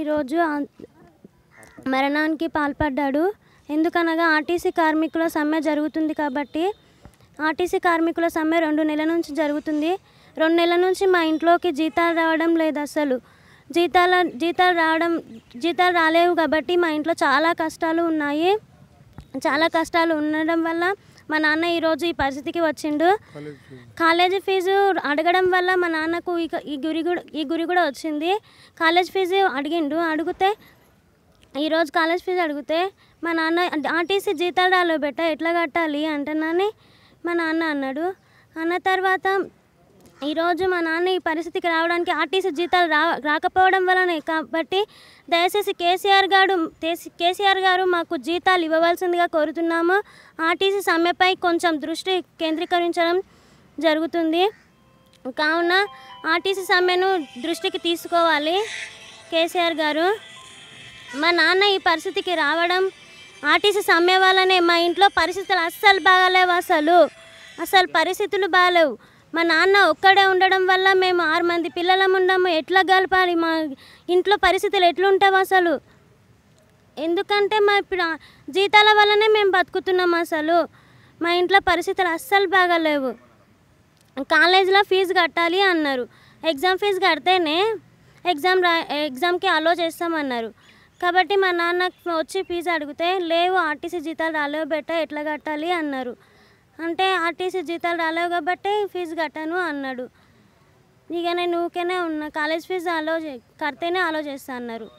ఈరోజు ఆ- మరణానికి పాల్పడ్డాడు ఎందుకనగా ఆర్టీసీ కార్మికుల సమ్మె జరుగుతుంది కాబట్టి ఆర్టీసీ కార్మికుల సమ్మె రెండు నెలల నుంచి జరుగుతుంది రెండు నెలల నుంచి మా ఇంట్లోకి జీతాలు రావడం లేదు అసలు జీతాల జీతాలు రావడం జీతాలు రాలేవు కాబట్టి మా ఇంట్లో చాలా కష్టాలు ఉన్నాయి చాలా కష్టాలు ఉండడం వల్ల మా నాన్న ఈరోజు ఈ పరిస్థితికి వచ్చిండు కాలేజీ ఫీజు అడగడం వల్ల మా నాన్నకు ఈ ఈ గురి కూడా ఈ గురి కూడా వచ్చింది కాలేజ్ ఫీజు అడిగిండు అడిగితే ఈరోజు కాలేజ్ ఫీజు అడిగితే మా నాన్న ఆర్టీసీ జీతాలు రాలేవు బెట్ట ఎట్లా కట్టాలి అంటున్నాని మా నాన్న అన్నాడు అన్న తర్వాత ఈరోజు మా నాన్న ఈ పరిస్థితికి రావడానికి ఆర్టీసీ జీతాలు రా రాకపోవడం వలనే కాబట్టి దయచేసి కేసీఆర్ గారు తేసి- కేసీఆర్ గారు మాకు జీతాలు ఇవ్వవలసిందిగా కోరుతున్నాము ఆర్టీసీ సమ్మెపై కొంచెం దృష్టి కేంద్రీకరించడం జరుగుతుంది కావున ఆర్టీసీ సమ్మెను దృష్టికి తీసుకోవాలి కేసీఆర్ గారు మా నాన్న ఈ పరిస్థితికి రావడం ఆర్టీసీ సమ్మె వల్లనే మా ఇంట్లో పరిస్థితులు అస్సలు బాగాలేవు అసలు అసలు పరిస్థితులు బాగాలేవు మా నాన్న ఒక్కడే ఉండడం వల్ల మేము ఆరు మంది పిల్లలం ఉండము ఎట్లా గలపాలి మా ఇంట్లో పరిస్థితులు ఎట్లుంటావు అసలు ఎందుకంటే మా ఇప్పుడు ఆ జీతాల వల్లనే మేము బతుకుతున్నాం అసలు మా ఇంట్లో పరిస్థితులు అస్సలు బాగాలేవు కాలేజీలో ఫీజు కట్టాలి అన్నారు ఎగ్జామ్ ఫీజు కడితేనే ఎగ్జామ్ రా ఎగ్జామ్కి అలో చేస్తామన్నారు కాబట్టి మా నాన్న వచ్చి ఫీజు అడిగితే లేవు ఆర్టీసీ జీతాలు రాలేవు బెట్ట ఎట్లా కట్టాలి అన్నారు అంటే ఆర్టీసీ జీతాలు రాలేవు కాబట్టి ఫీజు కట్టాను అన్నాడు ఇక నేను ఊరికేనే ఉన్నా కాలేజ్ ఫీజు అలో చే- కడితేనే అలో చేస్తా అన్నారు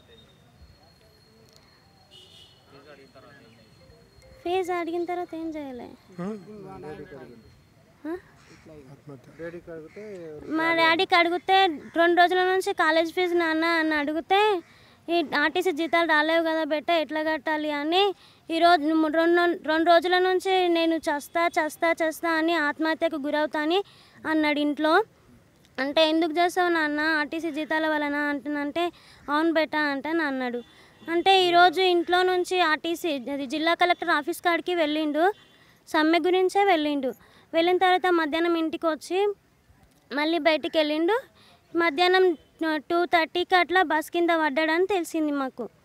ఫీజు అడిగిన తర్వాత ఏం చేయలే ఆ? మా డాడీకి అడిగితే రెండు రోజుల నుంచి కాలేజ్ ఫీజు నాన్న అని అడిగితే ఈ ఆర్టీసీ జీతాలు రాలేవు కదా బెట్ట ఎట్లా కట్టాలి అని ఈరోజు రెండు రెండు రోజుల నుంచి నేను చస్తా చస్తా చస్తా అని ఆత్మహత్యకు గురవుతా అని అన్నాడు ఇంట్లో అంటే ఎందుకు చేస్తావు నాన్న ఆర్టీసీ జీతాల వలన అంటున్నంటే అవును బెట్ట అంటే అన్నాడు అంటే ఈరోజు ఇంట్లో నుంచి ఆర్టీసీ అది జిల్లా కలెక్టర్ ఆఫీస్ కాడికి వెళ్ళిండు సమ్మె గురించే వెళ్ళిండు వెళ్ళిన తర్వాత మధ్యాహ్నం ఇంటికి వచ్చి మళ్ళీ బయటికి వెళ్ళిండు మధ్యాహ్నం టూ థర్టీకి అట్లా బస్ కింద పడ్డాడని తెలిసింది మాకు